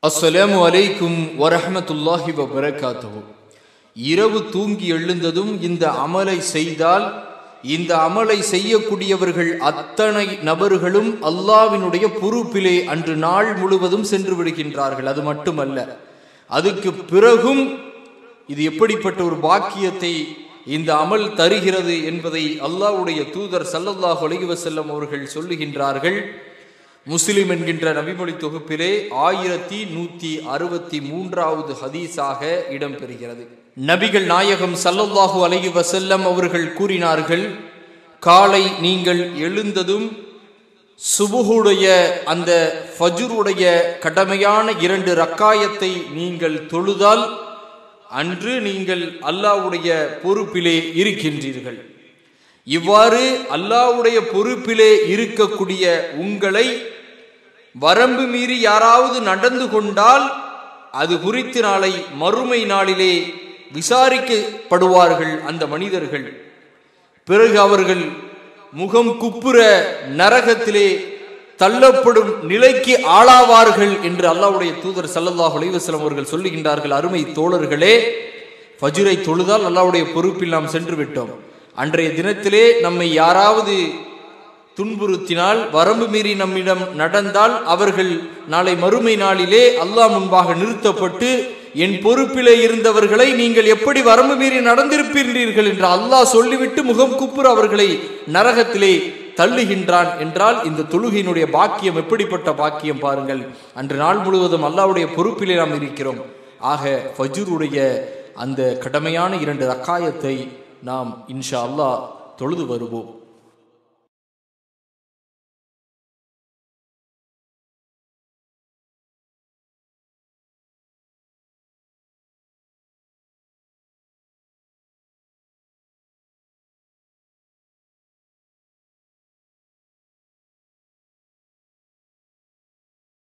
அஸ்ஸலாமு அலைக்கும் வரஹ்மத்துல்லாஹி வபரகாத்துஹு இரவு தூங்கி எழுந்ததும் இந்த அமலை செய்தால் இந்த அமலை செய்யக்கூடியவர்கள் அத்தனை நபர்களும் அல்லாவினுடைய பொறுப்பிலே அன்று நாள் முழுவதும் சென்று விடுகின்றார்கள் அது மட்டுமல்ல அதுக்கு பிறகும் இது எப்படிப்பட்ட ஒரு பாக்கியத்தை இந்த அமல் தருகிறது என்பதை அல்லாஹ்வுடைய தூதர் ஸல்லல்லாஹு அலைஹி வஸல்லம் அவர்கள் சொல்லுகின்றார்கள் முஸ்லிம் என்கின்ற நபிமொழி தொகுப்பிலே ஆயிரத்தி நூத்தி அறுபத்தி மூன்றாவது ஹதீஸாக இடம்பெறுகிறது நபிகள் நாயகம் சல்லல்லாஹு அலைஹி வஸல்லம் அவர்கள் கூறினார்கள் காலை நீங்கள் எழுந்ததும் சுபுகுடைய அந்த ஃபஜ்ருடைய கடமையான இரண்டு ரக்காயத்தை நீங்கள் தொழுதால் அன்று நீங்கள் அல்லாஹ்வுடைய பொறுப்பிலே இருக்கின்றீர்கள் இவ்வாறு அல்லாஹ்வுடைய பொறுப்பிலே இருக்கக்கூடிய உங்களை வரம்பு மீறி யாராவது நடந்து கொண்டால் அது குறித்து நாளை மறுமை நாளிலே விசாரிக்கப்படுவார்கள் அந்த மனிதர்கள் பிறகு அவர்கள் முகம் குப்புற நரகத்திலே தள்ளப்படும் நிலைக்கு ஆளாவார்கள் என்று அல்லாஹ்வுடைய தூதர் ஸல்லல்லாஹு அலைஹி வஸல்லம் அவர்கள் சொல்லுகின்றார்கள் அருமை தோழர்களே ஃபஜ்ரை தொழுதால் அல்லாஹ்வுடைய பொறுப்பில் நாம் சென்று விட்டோம் அன்றைய தினத்திலே நம்மை யாராவது துன்புறுத்தினால் வரம்பு மீறி நம்மிடம் நடந்தால் அவர்கள் நாளை மறுமை நாளிலே அல்லாஹ் முன்பாக நிறுத்தப்பட்டு என் பொறுப்பிலே இருந்தவர்களை நீங்கள் எப்படி வரம்பு மீறி நடந்திருப்பீர்கள் என்று அல்லாஹ் சொல்லிவிட்டு முகம் குப்புற அவர்களை நரகத்திலே தள்ளுகின்றான் என்றால் இந்த தொழுகையினுடைய பாக்கியம் எப்படிப்பட்ட பாக்கியம் பாருங்கள் அன்று நாள் முழுவதும் அல்லாஹ்வுடைய பொறுப்பிலே நாம் இருக்கிறோம் ஆக ஃபஜ்ருடைய அந்த கடமையான இரண்டு ரக்காயத்தை நாம் இன்ஷா அல்லாஹ் தொழுது வருவோம்